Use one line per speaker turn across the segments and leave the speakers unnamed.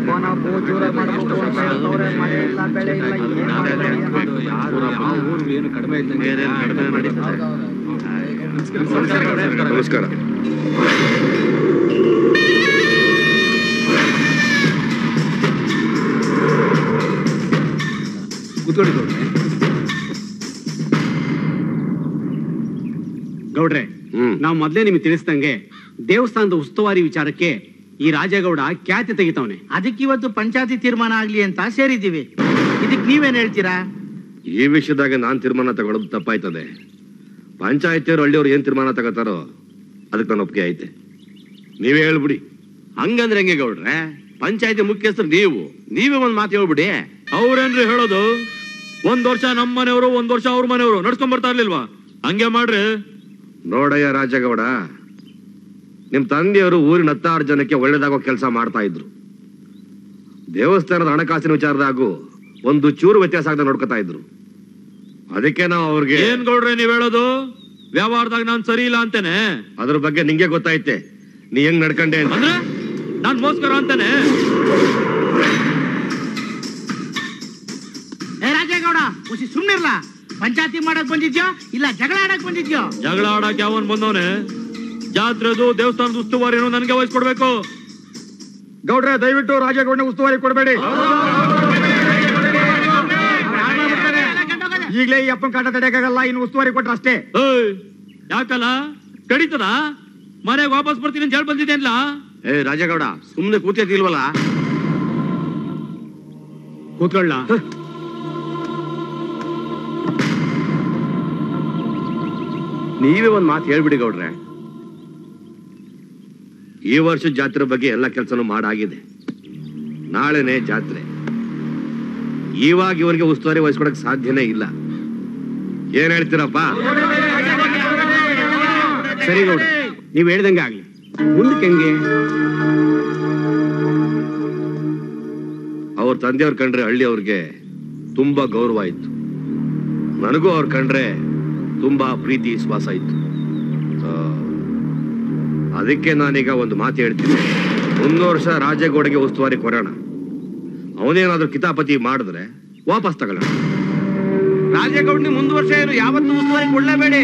ವನ ಬೋಜೂರ ಮಾಡ್ಬೇಕು ಅಂತ ಹೇಳ್ತವ್ರೆ. ಮಳೆ ಇಲ್ಲ ಬೆಳೆ ಇಲ್ಲ ಏನ್ ಮಾಡೋದು?
ಏನು ಕಡಿಮೆ
ನಮಸ್ಕಾರ
ಕೂತ್ಕೊಳ್ಳಿ ಗೌಡ್ರೆ ಗೌಡ್ರೆ
ಹ್ಮ್
ನಾವು ಮೊದಲೇ ನಿಮಗೆ ತಿಳಿಸ್ದಂಗೆ ದೇವಸ್ಥಾನದ ಉಸ್ತುವಾರಿ ವಿಚಾರಕ್ಕೆ ಈ ರಾಜೇಗೌಡ ಖ್ಯಾತಿ ತೆಗಿತಾವನೆ
ಅದಕ್ಕೆ ಇವತ್ತು ಪಂಚಾಯತಿ ತೀರ್ಮಾನ ಆಗ್ಲಿ ಅಂತ ಸೇರಿದ್ದೀವಿ ಇದಕ್ ನೀವೇನ್ ಹೇಳ್ತೀರಾ
ಈ ವಿಷಯದಾಗ ನಾನ್ ತೀರ್ಮಾನ ತಗೊಳ್ಳೋದು ತಪ್ಪಾಯ್ತದೆ ಪಂಚಾಯತಿಯವರು ಹಳ್ಳಿಯವ್ರು ಏನ್ ತೀರ್ಮಾನ ತಗೋತಾರೋ ಅದಕ್ಕೆ ನಾನು ಒಪ್ಪಿಗೆ ಐತೆ ನೀವೇ ಹೇಳ್ಬಿಡಿ
ಹಂಗಂದ್ರೆ ಹೆಂಗೆ ಗೌಡ್ರೆ ಪಂಚಾಯತಿ ಮುಖ್ಯಸ್ಥರು ನೀವು ನೀವೇ ಒಂದ್ ಮಾತು ಹೇಳ್ಬಿಡಿ
ಅವ್ರೇನ್ರಿ ಹೇಳೋದು ಒಂದ್ ವರ್ಷ ನಮ್ಮ ಮನೆಯವರು ಒಂದ್ ವರ್ಷ ಅವ್ರ ಮನೆಯವರು ನಡ್ಸ್ಕೊಂಡ್ ಬರ್ತಾ ಇರ್ಲಿಲ್ವಾ ಹಂಗೆ ಮಾಡ್ರಿ
ನೋಡಯ್ಯ ರಾಜಗೌಡ ನಿಮ್ ತಂದೆಯವರು ಊರಿನ ಹತ್ತಾರು ಜನಕ್ಕೆ ಒಳ್ಳೇದಾಗೋ ಕೆಲಸ ಮಾಡ್ತಾ ಇದ್ರು ದೇವಸ್ಥಾನದ ಹಣಕಾಸಿನ ವಿಚಾರದಾಗೂ ಒಂದು ಚೂರು ವ್ಯತ್ಯಾಸ ಆಗದೆ ನೋಡ್ಕೊತಾ ಇದ್ರು ಅದಕ್ಕೆ ನಾವು ಅವ್ರಿಗೆ
ಏನ್ ಗೌಡ್ರೆ ನೀವ್ ಹೇಳೋದು ವ್ಯವಹಾರದಾಗ ನಾನ್ ಸರಿ ಇಲ್ಲ ಅಂತೇನೆ
ಅದ್ರ ಬಗ್ಗೆ ನಿಂಗೆ ಗೊತ್ತೈತೆ ನೀ ಹೆಂಗ್ ನಡ್ಕಂಡೆ ಅಂತ
ಅಂದ್ರೆ ನಾನ್ ಮೋಸ್ಕರ ಅಂತಾನೆ
ಏ ರಾಜೇಗೌಡ ಖುಷಿ ಸುಮ್ನಿರ್ಲ ಪಂಚಾಯತಿ ಮಾಡಕ್ ಬಂದಿದ್ಯೋ ಇಲ್ಲ ಜಗಳ ಆಡಕ್ ಬಂದಿದ್ಯೋ
ಜಗಳ ಆಡಕ್ ಯಾವನ್ ಬಂದವನೆ ಜಾತ್ರೆದು ದೇವಸ್ಥಾನದ ಉಸ್ತುವಾರಿನೂ ನನಗೆ ವಹಿಸ್ಕೊಡ್ಬೇಕು
ಗೌಡ್ರೆ ದಯವಿಟ್ಟು ರಾಜೇಗೌಡ ಉಸ್ತುವಾರಿ ಕೊಡಬೇಡಿ ಈಗಲೇ ಈ ಅಪ್ಪನ ಕಾಟ ತಡೆಯಕ್ಕಾಗಲ್ಲ ಇನ್ನು ಉಸ್ತುವಾರಿ ಕೊಟ್ರೆ ಅಷ್ಟೇ
ಏಯ್ ಯಾಕಲ್ಲ ಕಡಿತದ ಮನೆಗೆ ವಾಪಸ್ ಬರ್ತೀನಿ ಅಂತ ಹೇಳಿ ಬಂದಿದ್ದೇನ್ಲ
ಏ ರಾಜೇಗೌಡ ಸುಮ್ನೆ ಕೂತಿಲ್ವಲ್ಲ
ಕೂತ್ಕೊಳ್ಳ
ನೀವೇ ಒಂದ್ ಮಾತು ಹೇಳ್ಬಿಡಿ ಗೌಡ್ರೆ
ಈ ವರ್ಷದ ಜಾತ್ರೆ ಬಗ್ಗೆ ಎಲ್ಲ ಕೆಲಸನೂ ಮಾಡಾಗಿದೆ ನಾಳೆನೆ ಜಾತ್ರೆ ಇವಾಗ ಇವರಿಗೆ ಉಸ್ತುವಾರಿ ವಹಿಸ್ಕೊಡಕ್ ಸಾಧ್ಯನೇ ಇಲ್ಲ ಏನ್ ಹೇಳ್ತೀರಪ್ಪ
ಸರಿ ಗೌಡ್ರೆ ನೀವ್ ಹೇಳ್ದಂಗೆ ಆಗ್ಲಿ ಮುಂದಕ್ಕೆ ಹೆಂಗೆ
ಅವ್ರ ತಂದೆಯವ್ರ ಕಂಡ್ರೆ ಹಳ್ಳಿ ಅವ್ರಿಗೆ ತುಂಬಾ ಗೌರವ ಇತ್ತು ನನಗೂ ಅವ್ರ ಕಂಡ್ರೆ ತುಂಬಾ ಪ್ರೀತಿ ವಿಶ್ವಾಸ ಇತ್ತು ಆ, ಅದಕ್ಕೆ ನಾನೀಗ ಒಂದು ಮಾತು ಹೇಳ್ತೀನಿ ಮುಂದೆ ವರ್ಷ ರಾಜೇಗೌಡಗೆ ಉಸ್ತುವಾರಿ ಕೊರೋಣ ಅವನೇನಾದ್ರೂ ಕಿತಾಪತಿ ಮಾಡಿದ್ರೆ ವಾಪಸ್ ತಗೊಳ್ಳೋಣ
ರಾಜೇಗೌಡ್ನಿ ಮುಂದುವರ್ಷ ಏನು ಯಾವತ್ತು ಉಸ್ತುವಾರಿ ಕೊಡ್ಲೇಬೇಡಿ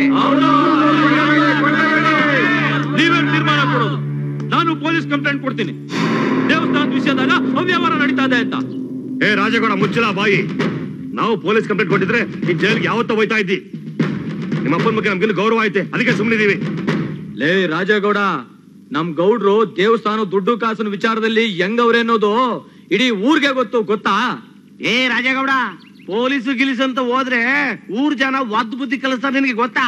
ನೀವೇನ್ ತೀರ್ಮಾನ ಕೊಡೋದು ನಾನು ಪೊಲೀಸ್ ಕಂಪ್ಲೇಂಟ್ ಕೊಡ್ತೀನಿ ದೇವಸ್ಥಾನದ ವಿಷಯದಾಗ ಅವ್ಯವಹಾರ ನಡೀತಾ ಇದೆ ಅಂತ
ಏ ರಾಜೇಗೌಡ ಮುಚ್ಚಲ ಬಾಯಿ ನಾವು ಪೊಲೀಸ್ ಕಂಪ್ಲೇಂಟ್ ಕೊಟ್ಟಿದ್ರೆ ಈ ಜೈಲ್ಗೆ ಯಾವತ್ತೋ ಹೋಯ್ತಾ ಇದ್ದಿ ನಿಮ್ಮ ಅಪ್ಪನ ಬಗ್ಗೆ ನಮ್ಗಿಲ್ಲಿ ಗೌರವ ಐತೆ ಅದಕ್ಕೆ ಸುಮ್ಮನಿದೀವಿ
ಲೇ ರಾಜೇಗೌಡ ನಮ್ ಗೌಡ್ರು ದೇವಸ್ಥಾನ ದುಡ್ಡು ಕಾಸಿನ ವಿಚಾರದಲ್ಲಿ ಹೆಂಗವ್ರೆ ಅನ್ನೋದು ಇಡೀ ಊರ್ಗೆ ಗೊತ್ತು ಗೊತ್ತಾ
ಏ ರಾಜೇಗೌಡ ಪೊಲೀಸು ಗಿಲೀಸ್ ಅಂತ ಹೋದ್ರೆ ಊರ್ ಜನ ಒದ್ದು ಬುದ್ಧಿ ಕಲಿಸ್ತಾರೆ ನಿನಗೆ ಗೊತ್ತಾ